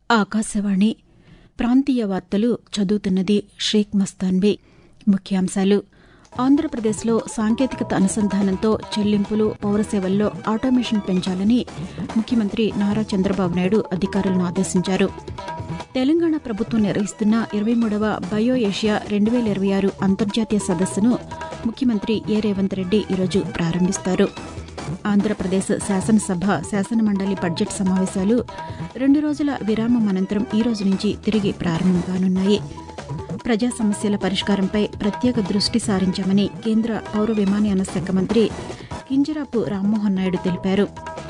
ఆకాశవాణి ప్రాంతీయ వార్తలు చదువుతున్నది షేక్ మస్తాన్వి ముఖ్యాంశాలు ఆంధ్రప్రదేశ్లో సాంకేతికత అనుసంధానంతో చెల్లింపులు పౌరసేవల్లో ఆటోమేషన్ పెంచాలని ముఖ్యమంత్రి నారా చంద్రబాబు నాయుడు అధికారులను ఆదేశించారు తెలంగాణ ప్రభుత్వం నిర్వహిస్తున్న ఇరవై మూడవ బయో ఏషియా రెండు వేల ఇరవై ఆరు అంతర్జాతీయ సదస్సును ముఖ్యమంత్రి ఏ రేవంత్ రెడ్డి ఈరోజు ప్రారంభిస్తారు ఆంధ్రప్రదేశ్ శాసనసభ శాసనమండలి బడ్జెట్ సమావేశాలు రెండు రోజుల విరామం అనంతరం ఈ రోజు నుంచి తిరిగి ప్రారంభం కానున్నాయి ప్రజా సమస్యల పరిష్కారంపై ప్రత్యేక దృష్టి సారించామని కేంద్ర పౌర విమానయాన శాఖ మంత్రి కింజరాపు రామ్మోహన్ నాయుడు తెలిపారు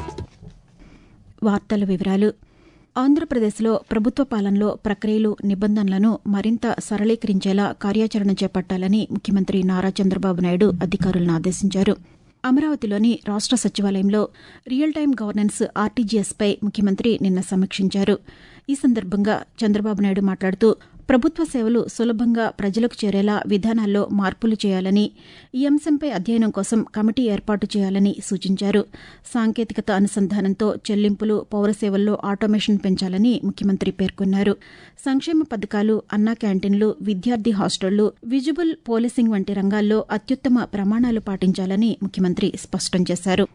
వార్తల వివరాలు ఆంధ్రప్రదేశ్లో ప్రభుత్వ పాలనలో ప్రక్రియలు నిబంధనలను మరింత సరళీకరించేలా కార్యాచరణ చేపట్టాలని ముఖ్యమంత్రి నారా చంద్రబాబు నాయుడు అధికారులను ఆదేశించారు అమరావతిలోని రాష్ట సచివాలయంలో రియల్ టైం గవర్నెన్స్ ఆర్టీజీఎస్పై ముఖ్యమంత్రి నిన్న సమీక్షించారు ఈ సందర్భంగా చంద్రబాబు నాయుడు మాట్లాడుతూ ప్రభుత్వ సేవలు సులభంగా ప్రజలకు చేరేలా విధానాల్లో మార్పులు చేయాలని ఈ అంశంపై అధ్యయనం కోసం కమిటీ ఏర్పాటు చేయాలని సూచించారు సాంకేతికత అనుసంధానంతో చెల్లింపులు పౌరసేవల్లో ఆటోమేషన్ పెంచాలని ముఖ్యమంత్రి పేర్కొన్నారు సంక్షేమ పథకాలు అన్నా క్యాంటీన్లు విద్యార్థి హాస్టళ్లు విజిబుల్ పోలీసింగ్ వంటి రంగాల్లో అత్యుత్తమ ప్రమాణాలు పాటించాలని ముఖ్యమంత్రి స్పష్టం చేశారు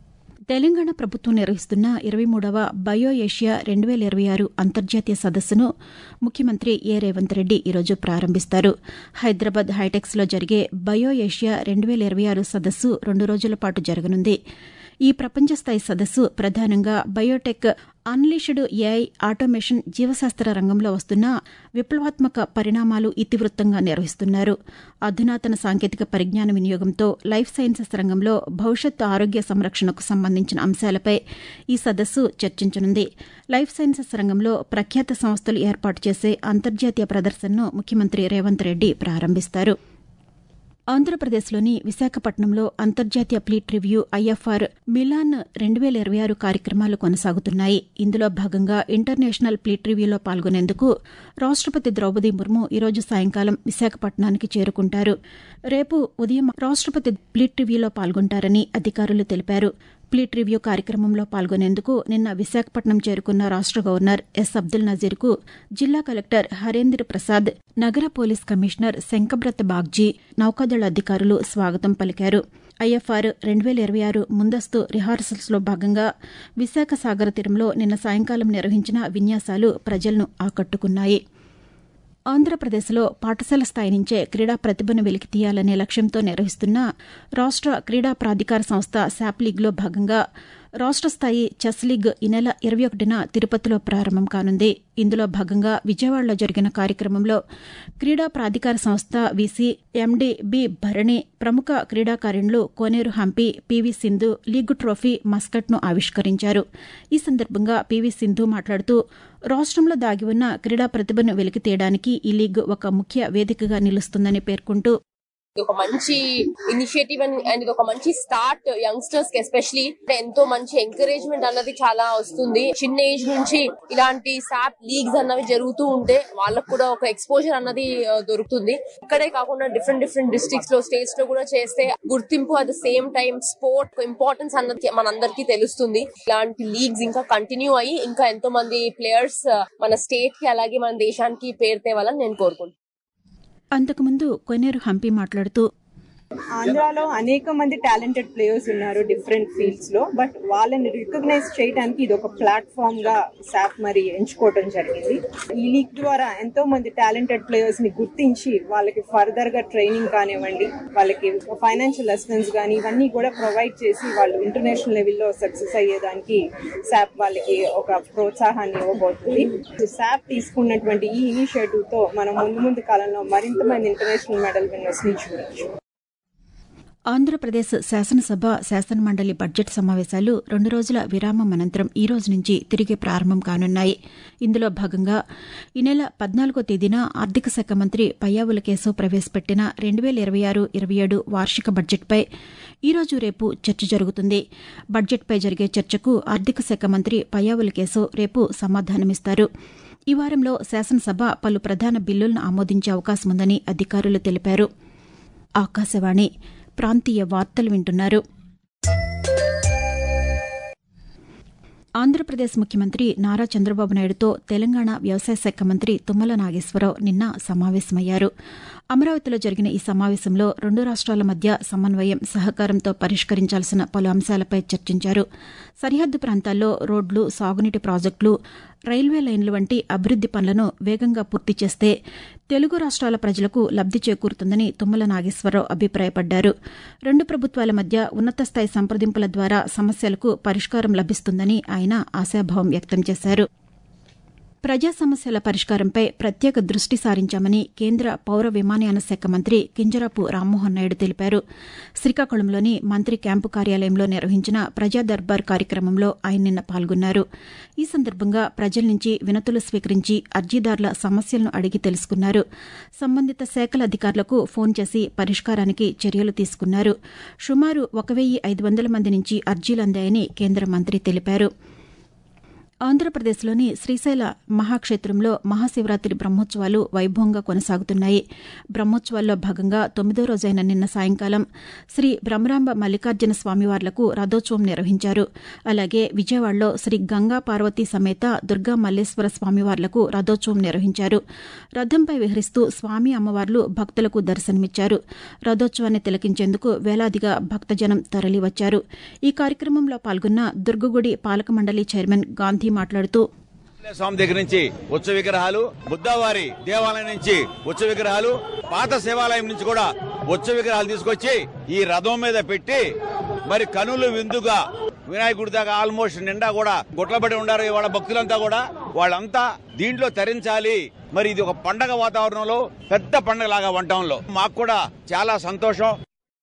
తెలంగాణ ప్రభుత్వం నిర్వహిస్తున్న ఇరవై మూడవ బయో ఏషియా రెండు వేల ఇరవై ఆరు అంతర్జాతీయ సదస్సును ముఖ్యమంత్రి ఏ రేవంత్ రెడ్డి ఈరోజు ప్రారంభిస్తారు హైదరాబాద్ హైటెక్స్లో జరిగే బయో ఏషియా రెండు వేల ఇరవై ఆరు సదస్సు రెండు రోజుల పాటు జరగనుంది ఈ ప్రపంచ స్థాయి సదస్సు ప్రధానంగా బయోటెక్ అన్లీష్డ్ ఏఐ ఆటోమేషన్ జీవశాస్త్ర రంగంలో వస్తున్న విప్లవాత్మక పరిణామాలు ఇతివృత్తంగా నిర్వహిస్తున్నారు అధునాతన సాంకేతిక పరిజ్ఞాన వినియోగంతో లైఫ్ సైన్సెస్ రంగంలో భవిష్యత్తు ఆరోగ్య సంరక్షణకు సంబంధించిన అంశాలపై ఈ సదస్సు చర్చించనుంది లైఫ్ సైన్సెస్ రంగంలో ప్రఖ్యాత సంస్థలు ఏర్పాటు చేసే అంతర్జాతీయ ప్రదర్శనను ముఖ్యమంత్రి రేవంత్ రెడ్డి ప్రారంభిస్తారు ఆంధ్రప్రదేశ్లోని విశాఖపట్నంలో అంతర్జాతీయ ప్లీట్ రివ్యూ ఐఎఫ్ఆర్ మిలాన్ రెండు వేల ఇరవై ఆరు కార్యక్రమాలు కొనసాగుతున్నాయి ఇందులో భాగంగా ఇంటర్నేషనల్ ప్లీట్ రివ్యూలో పాల్గొనేందుకు రాష్టపతి ద్రౌపది ముర్ము ఈరోజు సాయంకాలం విశాఖపట్నానికి చేరుకుంటారు రేపు ఉదయం రాష్టపతి ప్లీట్ రివ్యూలో పాల్గొంటారని అధికారులు తెలిపారు ప్లీట్ రివ్యూ కార్యక్రమంలో పాల్గొనేందుకు నిన్న విశాఖపట్నం చేరుకున్న రాష్ట గవర్నర్ ఎస్ అబ్దుల్ నజీర్కు జిల్లా కలెక్టర్ హరేంద్ర ప్రసాద్ నగర పోలీస్ కమిషనర్ శంకబ్రత్ బాగ్జీ నౌకాదళ అధికారులు స్వాగతం పలికారు ఐఎఫ్ఆర్ రెండు వేల ఇరవై ఆరు ముందస్తు రిహార్సల్స్లో భాగంగా విశాఖ సాగర తీరంలో నిన్న సాయంకాలం నిర్వహించిన విన్యాసాలు ప్రజలను ఆకట్టుకున్నాయి ఆంధ్రప్రదేశ్లో పాఠశాల స్థాయి నుంచే క్రీడా ప్రతిభను వెలికితీయాలనే లక్ష్యంతో నిర్వహిస్తున్న రాష్ట క్రీడా ప్రాధికార సంస్థ శాప్ లీగ్లో భాగంగా రాష్ట స్థాయి చెస్ లీగ్ ఈ నెల ఇరవై ఒకటిన తిరుపతిలో ప్రారంభం కానుంది ఇందులో భాగంగా విజయవాడలో జరిగిన కార్యక్రమంలో క్రీడా ప్రాధికార సంస్థ వీసీ ఎండీ బి భరణి ప్రముఖ క్రీడాకారిణులు Koneru Humpy PV Sindhu league trophy మస్కట్ను ఆవిష్కరించారు ఈ సందర్భంగా పీవీ సింధు మాట్లాడుతూ రాష్టంలో దాగి ఉన్న క్రీడా ప్రతిభను వెలికితీయడానికి ఈ లీగ్ ఒక ముఖ్య వేదికగా నిలుస్తుందని పేర్కొంటూ ఇది ఒక మంచి ఇనిషియేటివ్ అండ్ ఇది ఒక మంచి స్టార్ట్ యంగ్స్టర్స్ కి ఎస్పెషలీ ఎంతో మంచి ఎంకరేజ్మెంట్ అన్నది చాలా వస్తుంది చిన్న ఏజ్ నుంచి ఇలాంటి సాప్ లీగ్స్ అన్నవి జరుగుతూ ఉంటే వాళ్ళకు కూడా ఒక ఎక్స్పోజర్ అన్నది దొరుకుతుంది ఇక్కడే కాకుండా డిఫరెంట్ డిఫరెంట్ డిస్ట్రిక్ట్స్ లో స్టేట్స్ లో కూడా చేస్తే గుర్తింపు at the same time sport importance అన్నది మనందరికీ తెలుస్తుంది ఇలాంటి లీగ్స్ ఇంకా కంటిన్యూ అయ్యి ఇంకా ఎంతో మంది ప్లేయర్స్ మన స్టేట్ కి అలాగే మన దేశానికి పేరు తేవాలని నేను కోరుకుంటున్నాను అంతకుముందు కొనేరు హంపి మాట్లాడుతూ ఆంధ్రాలో అనేక మంది టాలెంటెడ్ ప్లేయర్స్ ఉన్నారు డిఫరెంట్ ఫీల్డ్స్ లో బట్ వాళ్ళని రికగ్నైజ్ చేయడానికి ఇది ఒక ప్లాట్ఫామ్ గా సాప్ మరి ఎంచుకోవడం జరిగింది ఈ లీగ్ ద్వారా ఎంతో మంది టాలెంటెడ్ ప్లేయర్స్ ని గుర్తించి వాళ్ళకి ఫర్దర్ గా ట్రైనింగ్ కానివ్వండి వాళ్ళకి ఫైనాన్షియల్ అసిస్టెన్స్ కానీ ఇవన్నీ కూడా ప్రొవైడ్ చేసి వాళ్ళు ఇంటర్నేషనల్ లెవెల్లో సక్సెస్ అయ్యేదానికి సాప్ వాళ్ళకి ఒక ప్రోత్సాహాన్ని ఇవ్వబోతుంది సాప్ తీసుకున్నటువంటి ఈ ఇనిషియేటివ్ తో మనం ముందు ముందు కాలంలో మరింత మంది ఇంటర్నేషనల్ మెడల్ విన్నర్స్ ని చూడొచ్చు ఆంధ్రప్రదేశ్ శాసనసభ శాసనమండలి బడ్జెట్ సమావేశాలు రెండు రోజుల విరామం అనంతరం ఈ రోజు నుంచి తిరిగి ప్రారంభం కానున్నాయి ఇందులో భాగంగా ఈ నెల పద్నాలుగో తేదీన ఆర్థిక శాఖ మంత్రి పయ్యావుల కేశవ్ ప్రవేశపెట్టిన రెండు వేల ఇరవై ఆరు ఇరవై ఏడు వార్షిక బడ్జెట్పై ఈ రోజు రేపు చర్చ జరుగుతుంది బడ్జెట్పై జరిగే చర్చకు ఆర్థిక శాఖ మంత్రి పయ్యావుల కేశవ్ రేపు సమాధానమిస్తారు ఈ వారంలో శాసనసభ పలు ప్రధాన బిల్లులను ఆమోదించే అవకాశం ఉందని అధికారులు తెలిపారు ఆకాశవాణి ప్రాంతీయ వార్తలు వింటున్నారు ఆంధ్రప్రదేశ్ ముఖ్యమంత్రి నారా చంద్రబాబు నాయుడుతో తెలంగాణ వ్యవసాయ శాఖ మంత్రి తుమ్మల నాగేశ్వరరావు నిన్న సమావేశమయ్యారు అమరావతిలో జరిగిన ఈ సమావేశంలో రెండు రాష్ట్రాల మధ్య సమన్వయం సహకారంతో పరిష్కరించాల్సిన పలు అంశాలపై చర్చించారు సరిహద్దు ప్రాంతాల్లో రోడ్లు సాగునీటి ప్రాజెక్టులు రైల్వే లైన్లు వంటి అభివృద్ది పనులను వేగంగా పూర్తి చేస్తే తెలుగు రాష్ట్రాల ప్రజలకు లబ్ది చేకూరుతుందని తుమ్మల నాగేశ్వరరావు అభిప్రాయపడ్డారు రెండు ప్రభుత్వాల మధ్య ఉన్నతస్థాయి సంప్రదింపుల ద్వారా సమస్యలకు పరిష్కారం లభిస్తుందని ఆయన ఆశాభావం వ్యక్తం చేశారు ప్రజా సమస్యల పరిష్కారంపై ప్రత్యేక దృష్టి సారించామని కేంద్ర పౌర విమానయాన శాఖ మంత్రి కింజరాపు రామ్మోహన్ నాయుడు తెలిపారు శ్రీకాకుళంలోని మంత్రి క్యాంపు కార్యాలయంలో నిర్వహించిన ప్రజా దర్బార్ కార్యక్రమంలో ఆయన నిన్న పాల్గొన్నారు ఈ సందర్భంగా ప్రజల నుంచి వినతులు స్వీకరించి అర్జీదారుల సమస్యలను అడిగి తెలుసుకున్నారు సంబంధిత శాఖల అధికారులకు ఫోన్ చేసి పరిష్కారానికి చర్యలు తీసుకున్నారు సుమారు ఒక వెయ్యి ఐదు వందల మంది నుంచి అర్జీలు అందాయని కేంద్ర మంత్రి తెలిపారు ఆంధ్రప్రదేశ్లోని శ్రీశైల మహాక్షేత్రంలో మహాశివరాత్రి బ్రహ్మోత్సవాలు వైభవంగా కొనసాగుతున్నాయి బ్రహ్మోత్సవాల్లో భాగంగా తొమ్మిదో రోజైన నిన్న సాయంకాలం శ్రీ బ్రహ్మరాంబ మల్లికార్జున స్వామివార్లకు రథోత్సవం నిర్వహించారు అలాగే విజయవాడలో శ్రీ గంగా పార్వతీ సమేత దుర్గా మల్లేశ్వర స్వామివార్లకు రథోత్సవం నిర్వహించారు రథంపై విహరిస్తూ స్వామి అమ్మవార్లు భక్తులకు దర్శనమిచ్చారు రథోత్సవాన్ని తిలకించేందుకు వేలాదిగా భక్తజనం తరలివచ్చారు ఈ కార్యక్రమంలో పాల్గొన్న దుర్గగుడి పాలక మండలి చైర్మన్ గాంధీ మాట్లాడుతూ స్వామి దగ్గర నుంచి ఉత్సవ విగ్రహాలు బుద్ధవారి దేవాలయం నుంచి ఉత్సవ విగ్రహాలు పాత శివాలయం నుంచి కూడా ఉత్సవ విగ్రహాలు తీసుకొచ్చి ఈ రథం మీద పెట్టి మరి కనులు విందుగా వినాయకుడి దాకా ఆల్మోస్ట్ నిండా కూడా గుట్లబడి ఉండారు వాళ్ళ భక్తులంతా కూడా వాళ్ళంతా దీంట్లో తరించాలి మరి ఇది ఒక పండగ వాతావరణంలో పెద్ద పండగ లాగా వంటంలో మాకు కూడా చాలా సంతోషం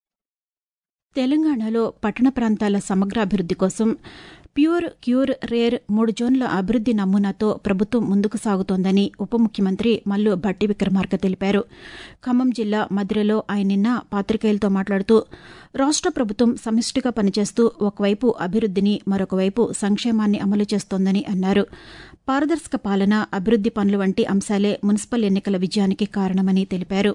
తెలంగాణలో పట్టణ ప్రాంతాల సమగ్ర అభివృద్ది కోసం ప్యూర్ క్యూర్ రేర్ మూడు జోన్ల అభివృద్ది నమూనాతో ప్రభుత్వం ముందుకు సాగుతోందని ఉప ముఖ్యమంత్రి మల్లు భట్టి విక్రమార్క తెలిపారు ఖమ్మం జిల్లా మధిరలో ఆయన నిన్న పాతికేయులతో మాట్లాడుతూ రాష్ట ప్రభుత్వం సమిష్టిగా పనిచేస్తూ ఒకవైపు అభివృద్దిని మరొకవైపు సంక్షేమాన్ని అమలు చేస్తోందని అన్నారు పారదర్శక పాలన అభివృద్ది పనులు వంటి అంశాలే మున్సిపల్ ఎన్నికల విజయానికి కారణమని తెలిపారు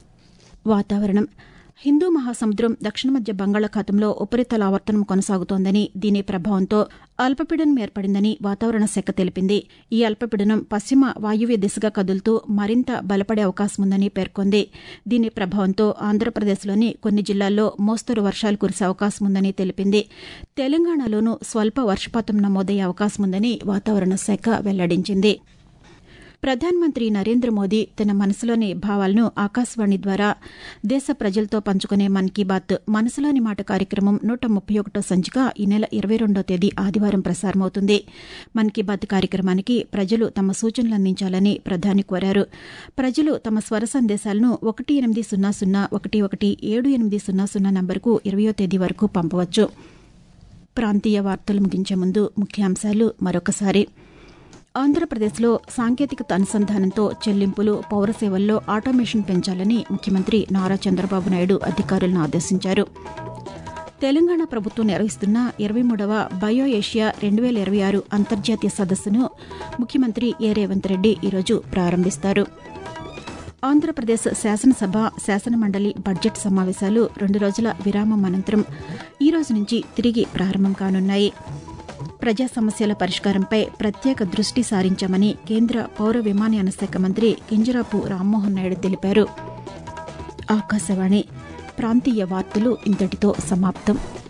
వాతావరణం హిందూ మహాసముద్రం దక్షిణ మధ్య బంగాళాఖాతంలో ఉపరితల ఆవర్తనం కొనసాగుతోందని దీని ప్రభావంతో అల్పపీడనం ఏర్పడిందని వాతావరణ శాఖ తెలిపింది ఈ అల్పపీడనం పశ్చిమ వాయువ్య దిశగా కదులుతూ మరింత బలపడే అవకాశం ఉందని పేర్కొంది దీని ప్రభావంతో ఆంధ్రప్రదేశ్లోని కొన్ని జిల్లాల్లో మోస్తరు వర్షాలు కురిసే అవకాశం ఉందని తెలిపింది తెలంగాణలోనూ స్వల్ప వర్షపాతం నమోదయ్యే అవకాశం ఉందని వాతావరణ శాఖ వెల్లడించింది ప్రధానమంత్రి నరేంద్ర మోదీ తన మనసులోని భావాలను ఆకాశవాణి ద్వారా దేశ ప్రజలతో పంచుకునే మన్ కీ బాత్ మనసులోని మాట కార్యక్రమం నూట ముప్పై ఒకటో సంచిక ఈ నెల ఇరవై రెండో తేదీ ఆదివారం ప్రసారమవుతుంది మన్ కీ బాత్ కార్యక్రమానికి ప్రజలు తమ సూచనలు అందించాలని ప్రధాని కోరారు ప్రజలు తమ స్వర సందేశాలను ఒకటి ఎనిమిది సున్నా సున్నా ఒకటి ఒకటి ఏడు ఎనిమిది సున్నా సున్నా నంబర్కు ఇరవయో తేదీ వరకు పంపవచ్చు ప్రాంతీయ వార్తలు ముగించే ముందు ముఖ్యాంశాలు మరొకసారి ఆంధ్రప్రదేశ్లో సాంకేతికత అనుసంధానంతో చెల్లింపులు పౌర సేవల్లో ఆటోమేషన్ పెంచాలని ముఖ్యమంత్రి నారా చంద్రబాబు నాయుడు అధికారులను ఆదేశించారు తెలంగాణ ప్రభుత్వం నిర్వహిస్తున్న ఇరవై మూడవ బయో ఏషియా రెండు వేల ఇరవై ఆరు అంతర్జాతీయ సదస్సును ముఖ్యమంత్రి ఏ రేవంత్ రెడ్డి ఈరోజు ప్రారంభిస్తారు ఆంధ్రప్రదేశ్ శాసనసభ శాసనమండలి బడ్జెట్ సమావేశాలు రెండు రోజుల విరామం అనంతరం ఈ రోజు నుంచి తిరిగి ప్రారంభం కానున్నాయి ప్రజా సమస్యల పరిష్కారంపై ప్రత్యేక దృష్టి సారించామని కేంద్ర పౌర విమానయాన శాఖ మంత్రి కింజరాపు రామ్మోహన్ నాయుడు తెలిపారు ఆకాశవాణి ప్రాంతీయ వార్తలు ఇంతటితో సమాప్తం